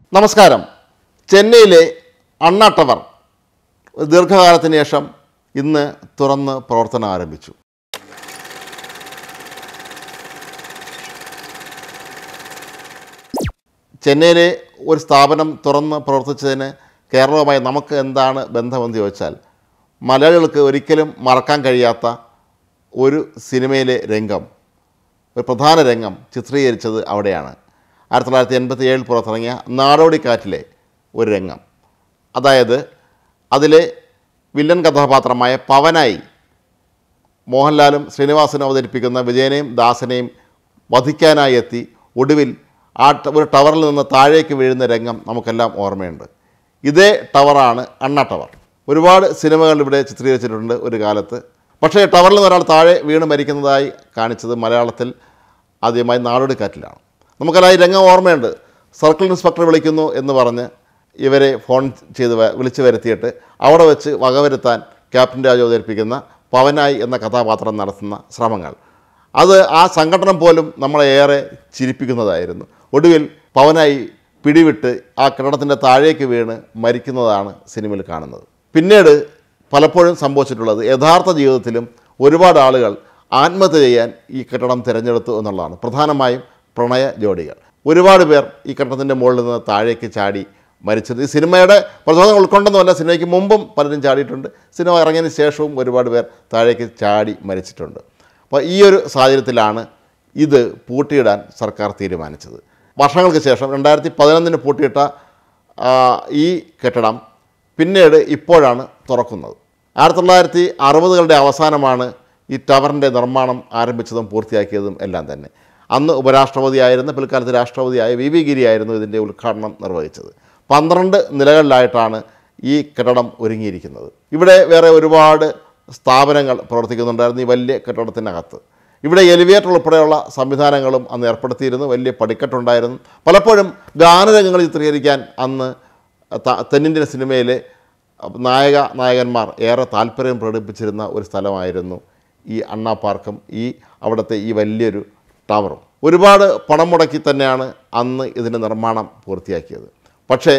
നമസ്കാരം ചെന്നൈയിലെ അണ്ണാ ടവർ ദീർഘകാലത്തിന് ശേഷം ഇന്ന് തുറന്ന് പ്രവർത്തനം ആരംഭിച്ചു ചെന്നൈയിലെ ഒരു സ്ഥാപനം തുറന്ന് പ്രവർത്തിച്ചതിന് കേരളവുമായി നമുക്ക് എന്താണ് ബന്ധമെന്ന് ചോദിച്ചാൽ മലയാളികൾക്ക് ഒരിക്കലും മറക്കാൻ കഴിയാത്ത ഒരു സിനിമയിലെ രംഗം ഒരു പ്രധാന രംഗം ചിത്രീകരിച്ചത് അവിടെയാണ് ആയിരത്തി തൊള്ളായിരത്തി എൺപത്തി ഏഴിൽ പുറത്തിറങ്ങിയ നാടോടിക്കാറ്റിലെ ഒരു രംഗം അതായത് അതിലെ വില്ലൻ കഥാപാത്രമായ പവനായി മോഹൻലാലും ശ്രീനിവാസനും അവതരിപ്പിക്കുന്ന വിജയനെയും ദാസനെയും വധിക്കാനായി എത്തി ഒടുവിൽ ആ ട- ഒരു ടവറിൽ നിന്ന് താഴേക്ക് വീഴുന്ന രംഗം നമുക്കെല്ലാം ഓർമ്മയുണ്ട് ഇതേ ടവറാണ് അണ്ണ ടവർ ഒരുപാട് സിനിമകൾ ഇവിടെ ചിത്രീകരിച്ചിട്ടുണ്ട് ഒരു കാലത്ത് പക്ഷേ ടവറിൽ നിന്ന് ഒരാൾ താഴെ വീണ് മരിക്കുന്നതായി കാണിച്ചത് മലയാളത്തിൽ ആദ്യമായി നാടോടിക്കാറ്റിലാണ് നമുക്കെല്ലാം ഈ രംഗം ഓർമ്മയുണ്ട് സർക്കിൾ ഇൻസ്പെക്ടർ വിളിക്കുന്നു എന്ന് പറഞ്ഞ് ഇവരെ ഫോൺ ചെയ്ത് വ- വിളിച്ചു വരുത്തിയിട്ട് അവിടെ വെച്ച് വകവരുത്താൻ ക്യാപ്റ്റൻ രാജു അവതരിപ്പിക്കുന്ന പവനായി എന്ന കഥാപാത്രം നടത്തുന്ന ശ്രമങ്ങൾ അത് ആ സംഘടന പോലും നമ്മളെ ഏറെ ചിരിപ്പിക്കുന്നതായിരുന്നു ഒടുവിൽ പവനായി പിടിവിട്ട് ആ കെട്ടിടത്തിൻ്റെ താഴേക്ക് വീണ് മരിക്കുന്നതാണ് സിനിമയിൽ കാണുന്നത് പിന്നീട് പലപ്പോഴും സംഭവിച്ചിട്ടുള്ളത് യഥാർത്ഥ ജീവിതത്തിലും ഒരുപാട് ആളുകൾ ആത്മഹത്യ ചെയ്യാൻ ഈ കെട്ടിടം തിരഞ്ഞെടുത്തു എന്നുള്ളതാണ് പ്രധാനമായും പ്രണയ ജോഡികൾ ഒരുപാട് പേർ ഈ കെട്ടിടത്തിൻ്റെ മുകളിൽ നിന്ന് താഴേക്ക് ചാടി മരിച്ചത് ഈ സിനിമയുടെ പ്രചോദനം ഉൾക്കൊണ്ടെന്നുമല്ല സിനിമയ്ക്ക് മുമ്പും പലരും ചാടിയിട്ടുണ്ട് സിനിമ ഇറങ്ങിയതിന് ശേഷവും ഒരുപാട് പേർ താഴേക്ക് ചാടി മരിച്ചിട്ടുണ്ട് അപ്പോൾ ഈ ഒരു സാഹചര്യത്തിലാണ് ഇത് പൂട്ടിയിടാൻ സർക്കാർ തീരുമാനിച്ചത് വർഷങ്ങൾക്ക് ശേഷം രണ്ടായിരത്തി പതിനൊന്നിന് പൂട്ടിയിട്ട ആ, ഈ കെട്ടിടം പിന്നീട് ഇപ്പോഴാണ് തുറക്കുന്നത് ആയിരത്തി തൊള്ളായിരത്തി അറുപതുകളുടെ അവസാനമാണ് ഈ ടവറിൻ്റെ നിർമ്മാണം ആരംഭിച്ചതും പൂർത്തിയാക്കിയതും എല്ലാം തന്നെ അന്ന് ഉപരാഷ്ട്രപതിയായിരുന്ന പിൽക്കാലത്ത് രാഷ്ട്രപതിയായ വി വി ഗിരിയായിരുന്നു ഇതിൻ്റെ ഉദ്ഘാടനം നിർവഹിച്ചത് പന്ത്രണ്ട് നിലകളിലായിട്ടാണ് ഈ കെട്ടിടം ഒരുങ്ങിയിരിക്കുന്നത് ഇവിടെ വേറെ ഒരുപാട് സ്ഥാപനങ്ങൾ പ്രവർത്തിക്കുന്നുണ്ടായിരുന്നു ഈ വലിയ കെട്ടിടത്തിനകത്ത് ഇവിടെ എലിവേറ്റർ ഉൾപ്പെടെയുള്ള സംവിധാനങ്ങളും അന്ന് ഏർപ്പെടുത്തിയിരുന്നു വലിയ പടിക്കെട്ടുണ്ടായിരുന്നു പലപ്പോഴും ഗാനരംഗങ്ങൾ ചിത്രീകരിക്കാൻ അന്ന് ത- തെന്നിന്ത്യൻ സിനിമയിലെ നായക നായകന്മാർ ഏറെ താല്പര്യം പ്രകടിപ്പിച്ചിരുന്ന ഒരു സ്ഥലമായിരുന്നു ഈ അണ്ണാ പാർക്കും ഈ അവിടുത്തെ ഈ വലിയൊരു ടവറും ഒരുപാട് പണം മുടക്കി തന്നെയാണ് അന്ന് ഇതിൻ്റെ നിർമ്മാണം പൂർത്തിയാക്കിയത് പക്ഷേ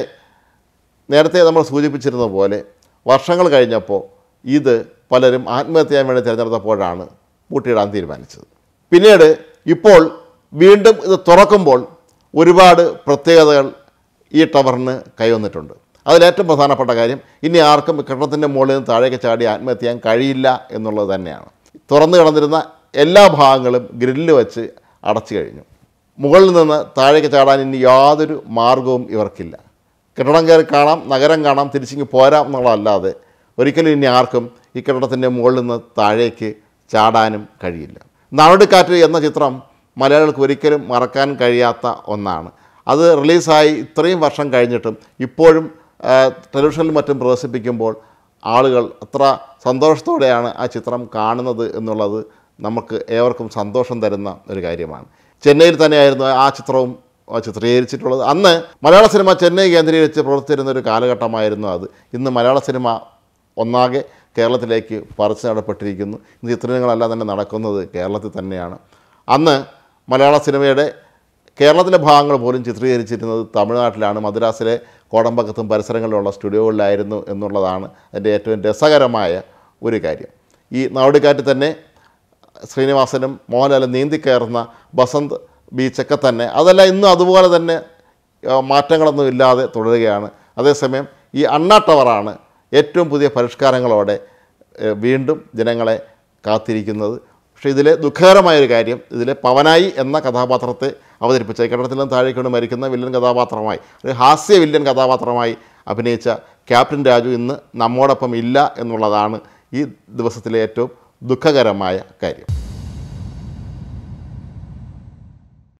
നേരത്തെ നമ്മൾ സൂചിപ്പിച്ചിരുന്ന പോലെ വർഷങ്ങൾ കഴിഞ്ഞപ്പോൾ ഇത് പലരും ആത്മഹത്യ ചെയ്യാൻ വേണ്ടി തിരഞ്ഞെടുത്തപ്പോഴാണ് പൂട്ടിയിടാൻ തീരുമാനിച്ചത് പിന്നീട് ഇപ്പോൾ വീണ്ടും ഇത് തുറക്കുമ്പോൾ ഒരുപാട് പ്രത്യേകതകൾ ഈ ടവറിന് കൈവന്നിട്ടുണ്ട് അതിലേറ്റവും പ്രധാനപ്പെട്ട കാര്യം ഇനി ആർക്കും കെട്ടിടത്തിൻ്റെ മുകളിൽ നിന്ന് താഴേക്ക് ചാടി ആത്മഹത്യ ചെയ്യാൻ കഴിയില്ല എന്നുള്ളത് തന്നെയാണ് തുറന്നു കിടന്നിരുന്ന എല്ലാ ഭാഗങ്ങളും ഗ്രില്ല് വെച്ച് അടച്ചു കഴിഞ്ഞു മുകളിൽ നിന്ന് താഴേക്ക് ചാടാൻ ഇനി യാതൊരു മാർഗവും ഇവർക്കില്ല കെട്ടിടം കയറി കാണാം നഗരം കാണാം തിരിച്ചിങ്ങ് പോരാം എന്നുള്ളതല്ലാതെ ഒരിക്കലും ഇനി ആർക്കും ഈ കെട്ടിടത്തിൻ്റെ മുകളിൽ നിന്ന് താഴേക്ക് ചാടാനും കഴിയില്ല നാടുകാറ്റ് എന്ന ചിത്രം മലയാളികൾക്ക് ഒരിക്കലും മറക്കാൻ കഴിയാത്ത ഒന്നാണ് അത് റിലീസായി ഇത്രയും വർഷം കഴിഞ്ഞിട്ടും ഇപ്പോഴും ആ, ടെലിവിഷനിലും മറ്റും പ്രദർശിപ്പിക്കുമ്പോൾ ആളുകൾ അത്ര സന്തോഷത്തോടെയാണ് ആ ചിത്രം കാണുന്നത് എന്നുള്ളത് നമുക്ക് ഏവർക്കും സന്തോഷം തരുന്ന ഒരു കാര്യമാണ് ചെന്നൈയിൽ തന്നെയായിരുന്നു ആ ചിത്രവും ആ ചിത്രീകരിച്ചിട്ടുള്ളത് അന്ന് മലയാള സിനിമ ചെന്നൈ കേന്ദ്രീകരിച്ച് പ്രവർത്തിച്ചിരുന്ന ഒരു കാലഘട്ടമായിരുന്നു അത് ഇന്ന് മലയാള സിനിമ ഒന്നാകെ കേരളത്തിലേക്ക് പറിച്ചു നടപ്പെട്ടിരിക്കുന്നു ഇന്ന് ചിത്രങ്ങളെല്ലാം തന്നെ നടക്കുന്നത് കേരളത്തിൽ തന്നെയാണ് അന്ന് മലയാള സിനിമയുടെ കേരളത്തിലെ ഭാഗങ്ങൾ പോലും ചിത്രീകരിച്ചിരുന്നത് തമിഴ്നാട്ടിലാണ് മദ്രാസിലെ കോടമ്പക്കത്തും പരിസരങ്ങളിലുള്ള സ്റ്റുഡിയോകളിലായിരുന്നു എന്നുള്ളതാണ് അതിൻ്റെ ഏറ്റവും രസകരമായ ഒരു കാര്യം ഈ നാടുകാറ്റ് തന്നെ ശ്രീനിവാസനും മോഹൻലാലും നീന്തിക്കയറുന്ന ബസന്ത് ബീച്ചൊക്കെ തന്നെ അതെല്ലാം ഇന്നും അതുപോലെ തന്നെ ആ, മാറ്റങ്ങളൊന്നും ഇല്ലാതെ തുടരുകയാണ് അതേസമയം ഈ അണ്ണാ ടവറാണ് ഏറ്റവും പുതിയ പരിഷ്കാരങ്ങളോടെ ഏ, വീണ്ടും ജനങ്ങളെ കാത്തിരിക്കുന്നത് പക്ഷേ ഇതിലെ ദുഃഖകരമായൊരു കാര്യം ഇതിലെ പവനായി എന്ന കഥാപാത്രത്തെ അവതരിപ്പിച്ച ഈ കെട്ടിടത്തിൽ നിന്ന് താഴേക്ക് വീണ് മരിക്കുന്ന വില്ലൻ കഥാപാത്രമായി ഒരു ഹാസ്യ വില്ലൻ കഥാപാത്രമായി അഭിനയിച്ച ക്യാപ്റ്റൻ രാജു ഇന്ന് നമ്മോടൊപ്പം ഇല്ല എന്നുള്ളതാണ് ഈ ദിവസത്തിലെ ഏറ്റവും ദുഃഖകരമായ കാര്യം